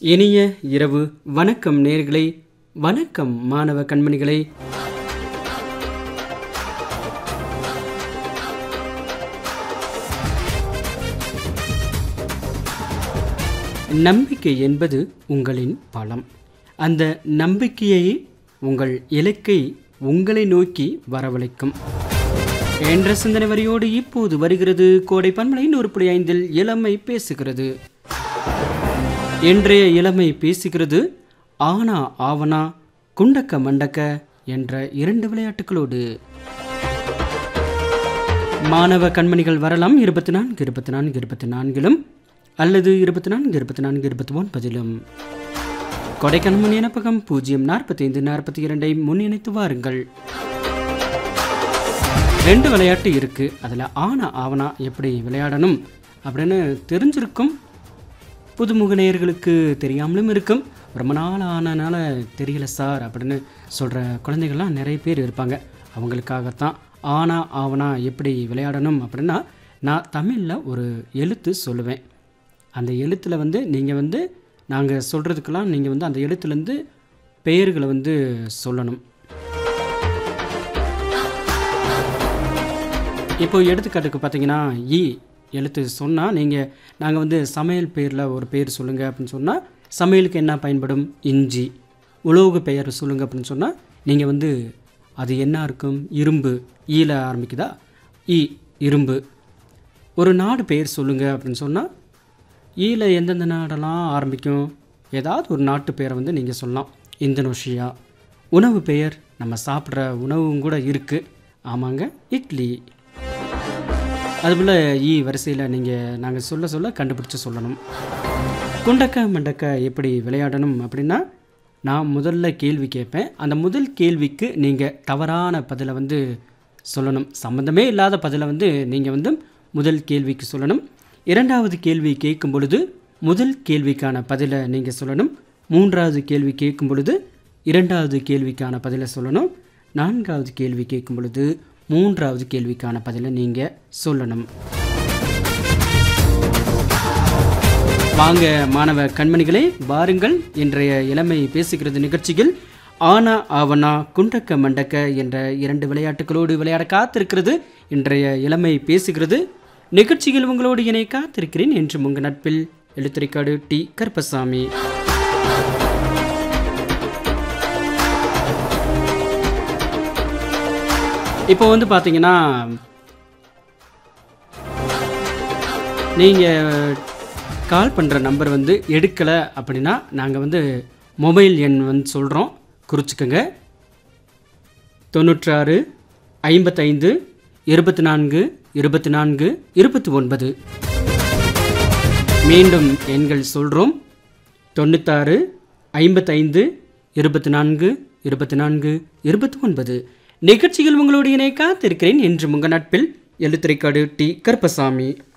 இனிய இரவு வணக்கம் நேர்களே வணக்கம் மாணவ கண்மணிகளே நம்பிக்கை என்பது உங்களின் பலம் அந்த நம்பிக்கையை உங்கள் இலக்கை உங்களை நோக்கி வரவழைக்கும் என்ற சிந்தனை வரியோடு இப்போது வருகிறது கோடை பன்மலை நூறு புள்ளி ஐந்தில் இளமை பேசுகிறது இன்றைய இளமை பேசுகிறது ஆனா ஆவனா குண்டக்க மண்டக்க என்ற இரண்டு விளையாட்டுகளோடு மாணவ கண்மணிகள் வரலாம் இருபத்தி நான்கு இருபத்தி நான்கு இருபத்தி நான்கிலும் அல்லது இருபத்தி நான்கு இருபத்தி நான்கு இருபத்தி ஒன்பதிலும் கொடைக்கண்மணி இனப்பகம் பூஜ்ஜியம் நாற்பத்தைந்து நாற்பத்தி இரண்டை முன்னிணைத்து வாருங்கள் ரெண்டு விளையாட்டு இருக்கு அதில் ஆனா ஆவனா எப்படி விளையாடணும் அப்படின்னு தெரிஞ்சிருக்கும் புதுமுக நேயர்களுக்கு தெரியாமலும் இருக்கும் ரொம்ப நாள் ஆனனால தெரியல சார் அப்படின்னு சொல்கிற குழந்தைகள்லாம் நிறைய பேர் இருப்பாங்க அவங்களுக்காகத்தான் ஆனா ஆவனா எப்படி விளையாடணும் அப்படின்னா நான் தமிழில் ஒரு எழுத்து சொல்லுவேன் அந்த எழுத்தில் வந்து நீங்கள் வந்து நாங்கள் சொல்கிறதுக்கெல்லாம் நீங்கள் வந்து அந்த எழுத்துலேருந்து பெயர்களை வந்து சொல்லணும் இப்போ எடுத்துக்காட்டுக்கு பார்த்தீங்கன்னா இ எழுத்து சொன்னால் நீங்கள் நாங்கள் வந்து சமையல் பேரில் ஒரு பேர் சொல்லுங்கள் அப்படின்னு சொன்னால் சமையலுக்கு என்ன பயன்படும் இஞ்சி உலோக பெயர் சொல்லுங்கள் அப்படின்னு சொன்னால் நீங்கள் வந்து அது என்ன இருக்கும் இரும்பு ஈல ஆரம்பிக்குதா இ இரும்பு ஒரு நாடு பெயர் சொல்லுங்கள் அப்படின்னு சொன்னால் ஈல எந்தெந்த நாடெல்லாம் ஆரம்பிக்கும் ஏதாவது ஒரு நாட்டு பெயரை வந்து நீங்கள் சொல்லலாம் இந்தோனேஷியா உணவு பெயர் நம்ம சாப்பிட்ற உணவும் கூட இருக்குது ஆமாங்க இட்லி அதுபோல் ஈ வரிசையில் நீங்கள் நாங்கள் சொல்ல சொல்ல கண்டுபிடிச்சு சொல்லணும் குண்டக்க மண்டக்க எப்படி விளையாடணும் அப்படின்னா நான் முதல்ல கேள்வி கேட்பேன் அந்த முதல் கேள்விக்கு நீங்கள் தவறான பதிலை வந்து சொல்லணும் சம்மந்தமே இல்லாத பதிலை வந்து நீங்கள் வந்து முதல் கேள்விக்கு சொல்லணும் இரண்டாவது கேள்வி கேட்கும் பொழுது முதல் கேள்விக்கான பதிலை நீங்கள் சொல்லணும் மூன்றாவது கேள்வி கேட்கும் பொழுது இரண்டாவது கேள்விக்கான பதிலை சொல்லணும் நான்காவது கேள்வி கேட்கும் பொழுது மூன்றாவது கேள்விக்கான பதிலை நீங்கள் சொல்லணும் வாங்க மாணவ கண்மணிகளே வாருங்கள் இன்றைய இளமை பேசுகிறது நிகழ்ச்சியில் ஆனா ஆவனா குண்டக்க மண்டக்க என்ற இரண்டு விளையாட்டுகளோடு விளையாட காத்திருக்கிறது இன்றைய இளமை பேசுகிறது நிகழ்ச்சியில் உங்களோடு இணை காத்திருக்கிறேன் என்று உங்கள் நட்பில் எழுத்துரைக்காடு டி கருப்பசாமி இப்போ வந்து பார்த்தீங்கன்னா நீங்கள் கால் பண்ணுற நம்பர் வந்து எடுக்கலை அப்படின்னா நாங்கள் வந்து மொபைல் எண் வந்து சொல்கிறோம் குறிச்சிக்கோங்க தொண்ணூற்றாறு ஐம்பத்தைந்து இருபத்தி நான்கு இருபத்தி நான்கு இருபத்தி ஒன்பது மீண்டும் எண்கள் சொல்கிறோம் தொண்ணூத்தாறு ஐம்பத்தைந்து இருபத்தி நான்கு இருபத்தி நான்கு இருபத்தி ஒன்பது நிகழ்ச்சியில் உங்களோடு இணை காத்திருக்கிறேன் என்று உங்கள் நட்பில் எழுத்துரைக்காடு டி கருப்பசாமி